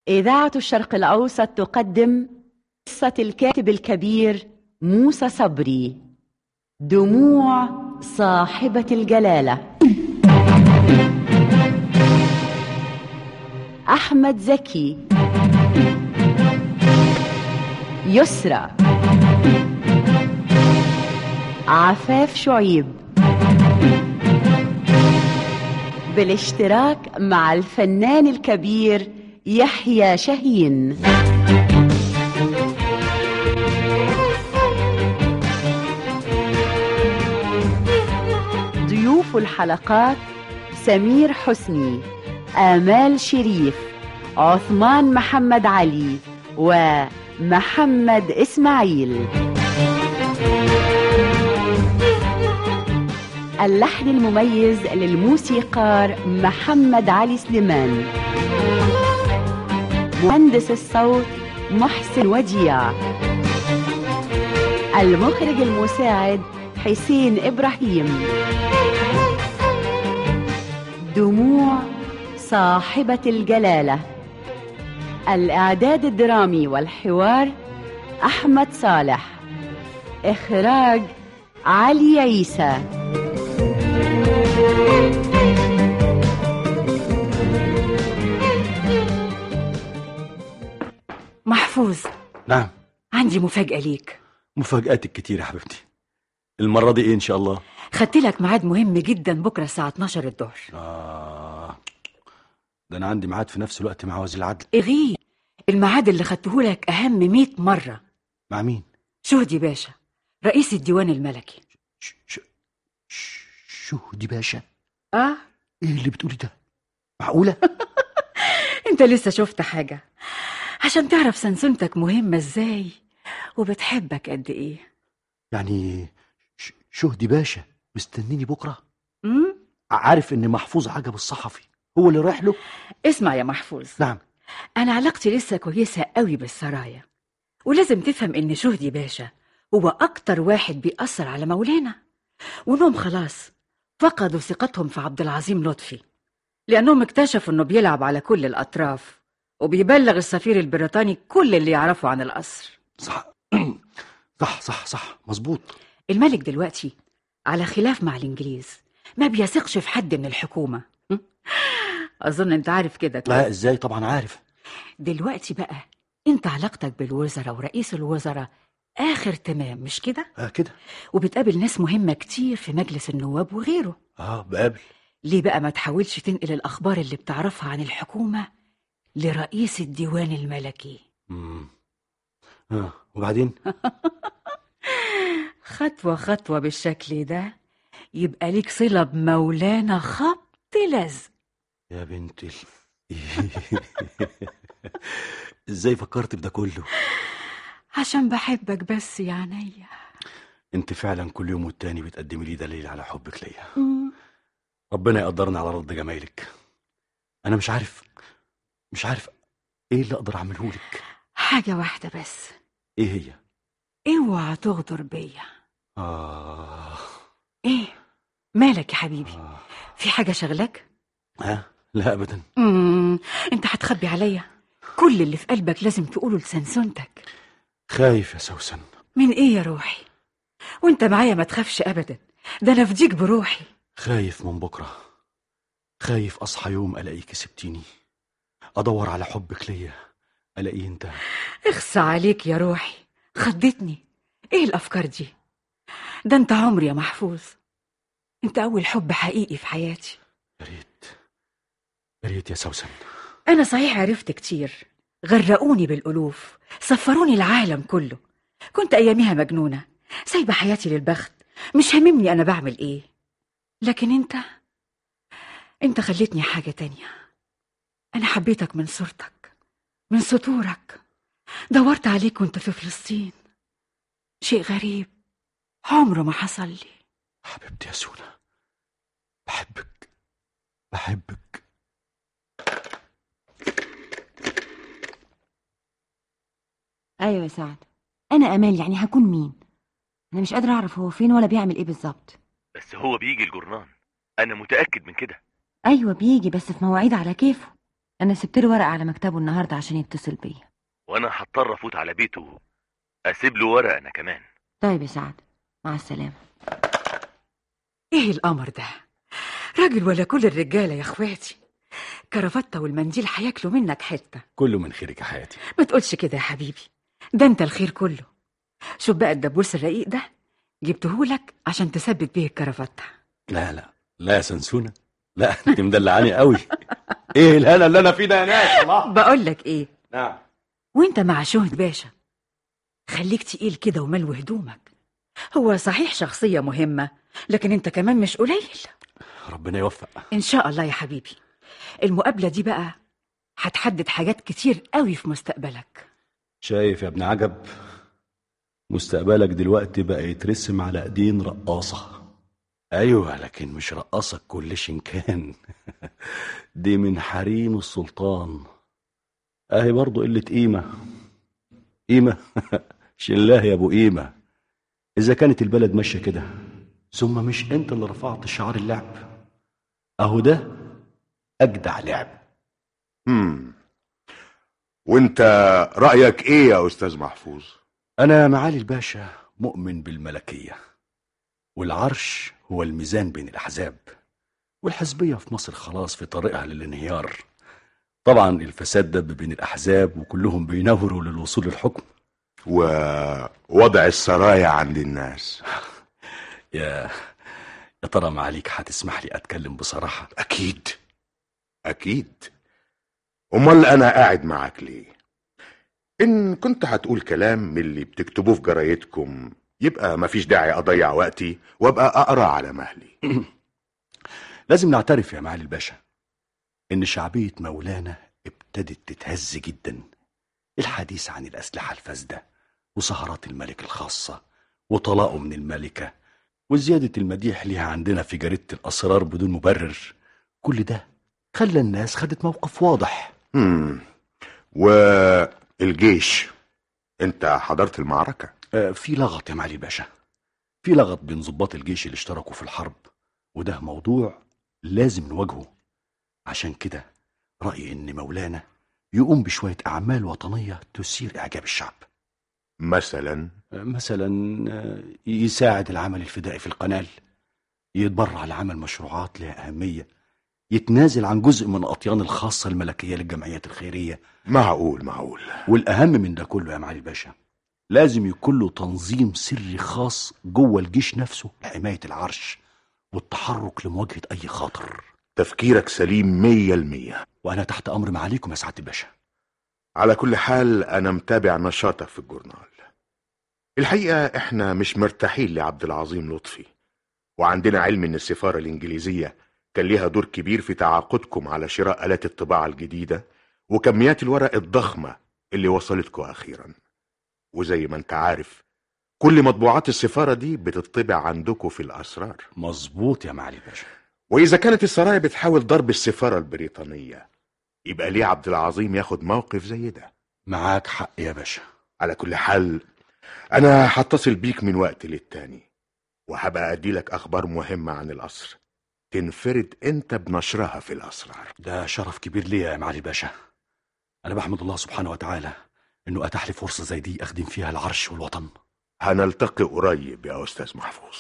إذاعة الشرق الأوسط تقدم قصة الكاتب الكبير موسى صبري دموع صاحبة الجلالة أحمد زكي يسرى عفاف شعيب بالاشتراك مع الفنان الكبير يحيى شاهين ضيوف الحلقات سمير حسني آمال شريف عثمان محمد علي ومحمد إسماعيل اللحن المميز للموسيقار محمد علي سليمان مهندس الصوت محسن وديع المخرج المساعد حسين إبراهيم دموع صاحبة الجلالة الإعداد الدرامي والحوار أحمد صالح إخراج علي عيسى محفوظ نعم عندي مفاجأة ليك مفاجآتك كتير يا حبيبتي المرة دي ايه ان شاء الله خدت لك ميعاد مهم جدا بكرة الساعة 12 الظهر آه ده انا عندي ميعاد في نفس الوقت مع وزير العدل اغيه الميعاد اللي خدته لك أهم 100 مرة مع مين شهدي باشا رئيس الديوان الملكي ش... ش... ش... شهدي باشا اه ايه اللي بتقولي ده معقولة انت لسه شفت حاجة عشان تعرف سنسنتك مهمة ازاي وبتحبك قد ايه يعني ش... شهدي باشا مستنيني بكرة مم؟ عارف ان محفوظ عجب الصحفي هو اللي رايح له اسمع يا محفوظ نعم أنا علاقتي لسه كويسة قوي بالسرايا ولازم تفهم إن شهدي باشا هو أكتر واحد بيأثر على مولانا وإنهم خلاص فقدوا ثقتهم في عبد العظيم لطفي لأنهم اكتشفوا إنه بيلعب على كل الأطراف وبيبلغ السفير البريطاني كل اللي يعرفه عن القصر صح صح صح صح مظبوط الملك دلوقتي على خلاف مع الإنجليز ما بيثقش في حد من الحكومة أظن أنت عارف كده لا ازاي طبعا عارف دلوقتي بقى انت علاقتك بالوزراء ورئيس الوزراء اخر تمام مش كده اه كده وبتقابل ناس مهمة كتير في مجلس النواب وغيره اه بقابل ليه بقى ما تحاولش تنقل الاخبار اللي بتعرفها عن الحكومة لرئيس الديوان الملكي مم. اه وبعدين خطوة خطوة بالشكل ده يبقى ليك صلة بمولانا خبط لزق يا بنت ال... ازاي فكرت بده كله عشان بحبك بس يا عينيا انت فعلا كل يوم والتاني بتقدمي لي دليل على حبك ليا مم. ربنا يقدرني على رد جمايلك انا مش عارف مش عارف ايه اللي اقدر اعمله لك حاجة واحدة بس ايه هي اوعى تغدر بيا اه ايه مالك يا حبيبي آه. في حاجة شغلك ها لا ابدا مم. انت هتخبي عليا كل اللي في قلبك لازم تقوله لسنسونتك خايف يا سوسن من ايه يا روحي وانت معايا ما تخافش ابدا ده انا افديك بروحي خايف من بكره خايف اصحى يوم الاقيك سبتيني ادور على حبك ليا الاقيه انت اخصى عليك يا روحي خضتني ايه الافكار دي ده انت عمري يا محفوظ انت اول حب حقيقي في حياتي يا ريت يا ريت يا سوسن انا صحيح عرفت كتير غرقوني بالالوف سفروني العالم كله كنت اياميها مجنونه سايبه حياتي للبخت مش هاممني انا بعمل ايه لكن انت انت خليتني حاجه تانية انا حبيتك من صورتك من سطورك دورت عليك وانت في فلسطين شيء غريب عمره ما حصل لي حبيبتي يا سونا بحبك بحبك ايوه يا سعد انا امال يعني هكون مين انا مش قادره اعرف هو فين ولا بيعمل ايه بالظبط بس هو بيجي الجرنان انا متاكد من كده ايوه بيجي بس في مواعيد على كيفه انا سبت له ورقه على مكتبه النهارده عشان يتصل بيا وانا هضطر افوت على بيته اسيب له ورقه انا كمان طيب يا سعد مع السلامه ايه القمر ده راجل ولا كل الرجاله يا اخواتي كرافتة والمنديل هياكلوا منك حته كله من خيرك يا حياتي ما تقولش كده يا حبيبي ده انت الخير كله شوف بقى الدبوس الرقيق ده جبتهولك عشان تثبت بيه الكرافتة لا لا لا يا سنسونة لا انت مدلعاني قوي ايه الهنا اللي انا فيه ده يا ناس الله بقول لك ايه نعم وانت مع شهد باشا خليك تقيل كده وملو هدومك هو صحيح شخصية مهمة لكن انت كمان مش قليل ربنا يوفق ان شاء الله يا حبيبي المقابلة دي بقى هتحدد حاجات كتير قوي في مستقبلك شايف يا ابن عجب مستقبلك دلوقتي بقى يترسم على ايدين رقاصة ايوه لكن مش رقاصة كل شنكان دي من حريم السلطان اهي برضو قلة قيمة قيمة شلاه يا ابو قيمة اذا كانت البلد ماشية كده ثم مش انت اللي رفعت شعار اللعب اهو ده اجدع لعب هم وانت رأيك ايه يا استاذ محفوظ أنا معالي الباشا مؤمن بالملكية والعرش هو الميزان بين الأحزاب والحزبية في مصر خلاص في طريقها للانهيار طبعا الفساد دب بين الأحزاب وكلهم بينوروا للوصول للحكم ووضع السرايا عند الناس يا يا ترى معاليك هتسمح لي أتكلم بصراحة اكيد اكيد امال انا قاعد معاك ليه ان كنت هتقول كلام من اللي بتكتبوه في جرايدكم يبقى مفيش داعي اضيع وقتي وابقى اقرا على مهلي لازم نعترف يا معالي الباشا إن شعبية مولانا ابتدت تتهز جدا الحديث عن الأسلحة الفاسدة وسهرات الملك الخاصة وطلاقه من الملكة وزيادة المديح ليها عندنا في جريدة الأسرار بدون مبرر كل ده خلى الناس خدت موقف واضح هم والجيش انت حضرت المعركة آه، في لغط يا معالي الباشا في لغط بين ضباط الجيش اللي اشتركوا في الحرب وده موضوع لازم نواجهه عشان كده رأيي إن مولانا يقوم بشوية أعمال وطنية تثير إعجاب الشعب مثلا آه، مثلا آه، يساعد العمل الفدائي في القنال يتبرع لعمل مشروعات لها أهمية يتنازل عن جزء من أطيان الخاصة الملكية للجمعيات الخيرية معقول معقول والأهم من ده كله يا معالي الباشا لازم يكون له تنظيم سري خاص جوه الجيش نفسه لحماية العرش والتحرك لمواجهة أي خاطر تفكيرك سليم مية المية وأنا تحت أمر معاليكم يا سعادة الباشا على كل حال أنا متابع نشاطك في الجورنال الحقيقة إحنا مش مرتاحين لعبد العظيم لطفي وعندنا علم إن السفارة الإنجليزية كان ليها دور كبير في تعاقدكم على شراء آلات الطباعة الجديدة وكميات الورق الضخمة اللي وصلتكم أخيرا وزي ما أنت عارف كل مطبوعات السفارة دي بتطبع عندكم في الأسرار مظبوط يا معالي الباشا وإذا كانت السرايا بتحاول ضرب السفارة البريطانية يبقى ليه عبد العظيم ياخد موقف زي ده معاك حق يا باشا على كل حال أنا هتصل بيك من وقت للتاني وهبقى أدي لك أخبار مهمة عن القصر تنفرد أنت بنشرها في الأسرار ده شرف كبير ليا يا معالي الباشا أنا بحمد الله سبحانه وتعالى إنه أتاح لي فرصة زي دي أخدم فيها العرش والوطن هنلتقي قريب يا أستاذ محفوظ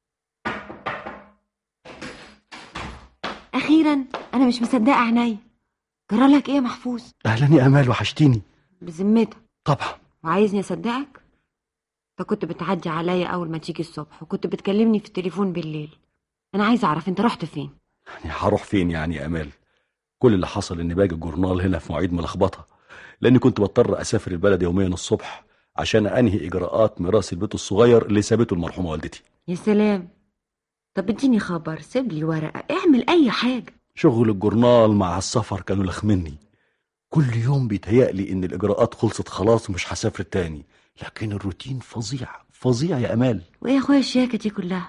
اخيرا انا مش مصدقه عينيا جرالك ايه يا محفوظ أهلا يا أمال وحشتيني بذمتك طبعا وعايزني اصدقك انت كنت بتعدي عليا اول ما تيجي الصبح وكنت بتكلمني في التليفون بالليل انا عايزه اعرف انت رحت فين يعني هروح فين يعني يا أمال كل اللي حصل إني باجي الجورنال هنا في مواعيد ملخبطة لأني كنت بضطر أسافر البلد يوميا الصبح عشان أنهي إجراءات ميراث البيت الصغير اللي سابته المرحومة والدتي يا سلام طب اديني خبر سيب لي ورقه اعمل اي حاجه شغل الجورنال مع السفر كانوا لخمني كل يوم بيتهيألي إن الإجراءات خلصت خلاص ومش هسافر تاني لكن الروتين فظيع فظيع يا أمال وايه يا اخويا الشياكه دي كلها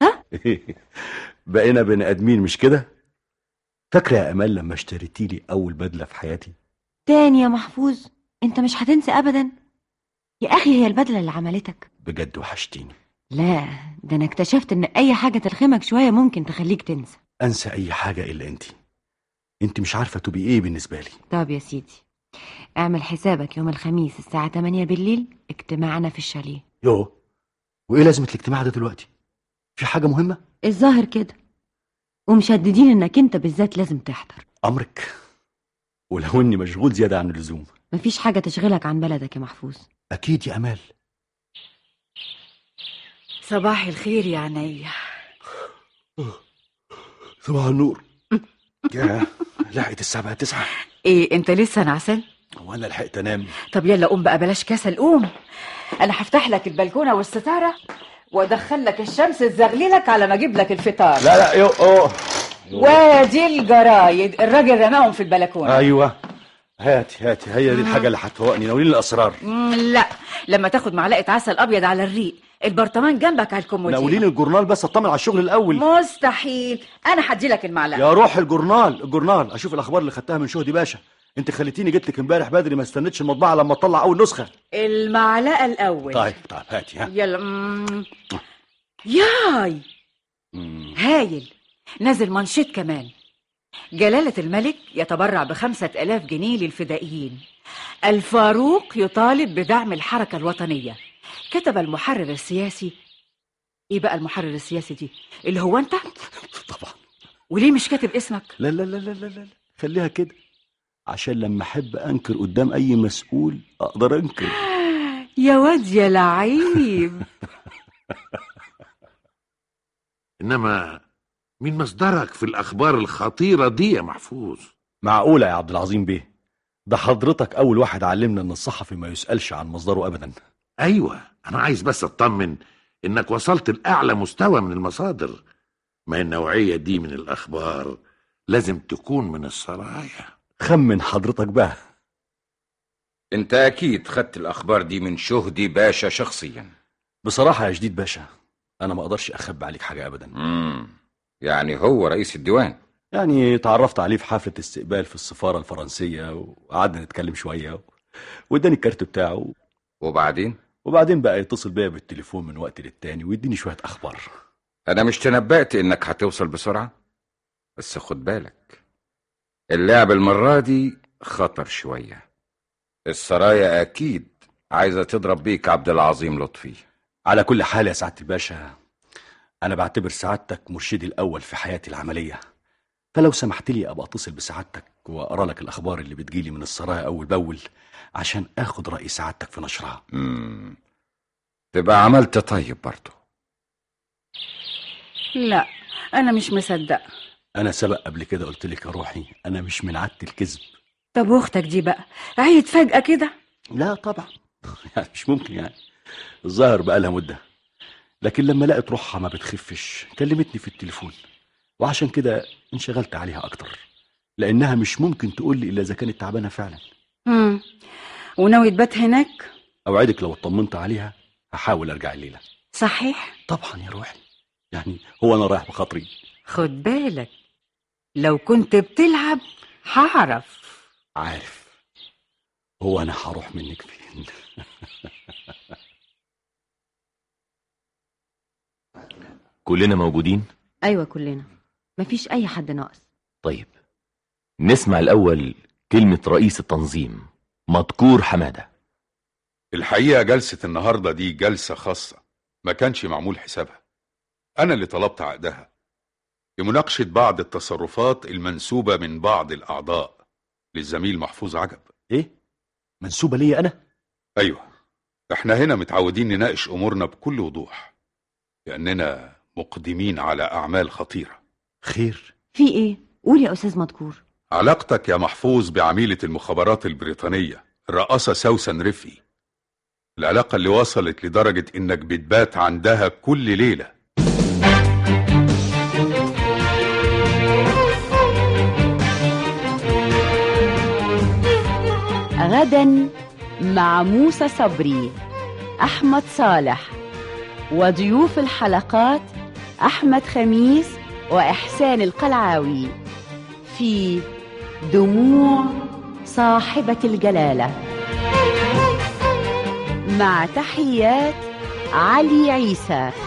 بقينا بني آدمين مش كده؟ فاكرة يا أمال لما اشتريتي لي أول بدلة في حياتي؟ تاني يا محفوظ انت مش هتنسى ابدا يا اخي هي البدله اللي عملتك بجد وحشتيني لا ده انا اكتشفت ان اي حاجه تلخمك شويه ممكن تخليك تنسى أنسى أي حاجة إلا أنتي انت مش عارفه تبقي ايه بالنسبه لي طب يا سيدي اعمل حسابك يوم الخميس الساعة 8 بالليل اجتماعنا في الشاليه يوه وايه لازمه الاجتماع ده دلوقتي في حاجه مهمه الظاهر كده ومشددين انك انت بالذات لازم تحضر امرك ولو اني مشغول زياده عن اللزوم مفيش حاجة تشغلك عن بلدك يا محفوظ اكيد يا امال صباح الخير يا عينيا صباح النور يا لحقت الساعه بقى تسعة ايه انت لسه نعسان وانا لحقت انام طب يلا قوم بقى بلاش كسل قوم انا هفتح لك البلكونه والستاره وادخل لك الشمس تزغللك على ما اجيب لك الفطار لا لا يو اوه وادي الجرايد الراجل رماهم في البلكونه ايوه هاتي هاتي هي دي الحاجه اللي هتفوقني ناولين الاسرار مم، لا لما تاخد معلقه عسل ابيض على الريق البرطمان جنبك على الكومودين ناولين الجورنال بس اطمن على الشغل الاول مستحيل انا هدي لك المعلقه يا روح الجورنال الجورنال اشوف الاخبار اللي خدتها من شهدي باشا انت خليتيني جيت لك امبارح بدري ما استنيتش المطبعه لما تطلع اول نسخه المعلقه الاول طيب طيب هاتي ها يلا مم. ياي مم. هايل نازل منشط كمان جلالة الملك يتبرع بخمسة ألاف جنيه للفدائيين الفاروق يطالب بدعم الحركة الوطنية كتب المحرر السياسي ايه بقى المحرر السياسي دي اللي هو انت طبعا وليه مش كاتب اسمك لا لا لا لا لا لا خليها كده عشان لما احب انكر قدام اي مسؤول اقدر انكر يا واد يا لعيب انما مين مصدرك في الاخبار الخطيره دي يا محفوظ معقوله يا عبد العظيم بيه ده حضرتك اول واحد علمنا ان الصحفي ما يسالش عن مصدره ابدا ايوه انا عايز بس اطمن انك وصلت لاعلى مستوى من المصادر ما النوعيه دي من الاخبار لازم تكون من السرايا خمن حضرتك بقى انت اكيد خدت الاخبار دي من شهدي باشا شخصيا بصراحه يا جديد باشا انا ما اقدرش اخبي عليك حاجه ابدا امم يعني هو رئيس الديوان يعني تعرفت عليه في حفله استقبال في السفاره الفرنسيه وقعدنا نتكلم شويه و... واداني الكارت بتاعه وبعدين وبعدين بقى يتصل بيا بالتليفون من وقت للتاني ويديني شويه اخبار انا مش تنبأت انك هتوصل بسرعة بس خد بالك اللعب المرة دي خطر شوية السرايا اكيد عايزة تضرب بيك عبد العظيم لطفي على كل حال يا سعاده الباشا انا بعتبر سعادتك مرشدي الاول في حياتي العمليه فلو سمحت لي ابقى اتصل بسعادتك واقرا لك الاخبار اللي بتجيلي من السرايا اول باول عشان اخد راي سعادتك في نشرها امم تبقى عملت طيب برضه لا انا مش مصدقه انا سبق قبل كده قلت لك يا روحي انا مش من عاده الكذب طب واختك دي بقى عيت فجأة كده لا طبعا يعني مش ممكن يعني الظاهر بقى لها مده لكن لما لقت روحها ما بتخفش كلمتني في التليفون وعشان كده انشغلت عليها اكتر لانها مش ممكن تقول لي الا اذا كانت تعبانه فعلا مم. وناوي تبات هناك اوعدك لو اطمنت عليها هحاول ارجع الليله صحيح طبعا يا روحي يعني هو انا رايح بخاطري خد بالك لو كنت بتلعب هعرف عارف هو انا هروح منك فين كلنا موجودين ايوه كلنا مفيش اي حد ناقص طيب نسمع الأول كلمة رئيس التنظيم مذكور حمادة الحقيقة جلسة النهاردة دي جلسة خاصة ما كانش معمول حسابها أنا اللي طلبت عقدها لمناقشة بعض التصرفات المنسوبة من بعض الأعضاء للزميل محفوظ عجب ايه منسوبه ليا انا أيوة احنا هنا متعودين نناقش أمورنا بكل وضوح لأننا مقدمين على أعمال خطيرة خير في ايه قول يا استاذ مذكور علاقتك يا محفوظ بعميلة المخابرات البريطانية الرئاسة سوسن رفي العلاقة اللي وصلت لدرجة إنك بتبات عندها كل ليلة غدا مع موسى صبري احمد صالح وضيوف الحلقات احمد خميس واحسان القلعاوي في دموع صاحبه الجلاله مع تحيات علي عيسى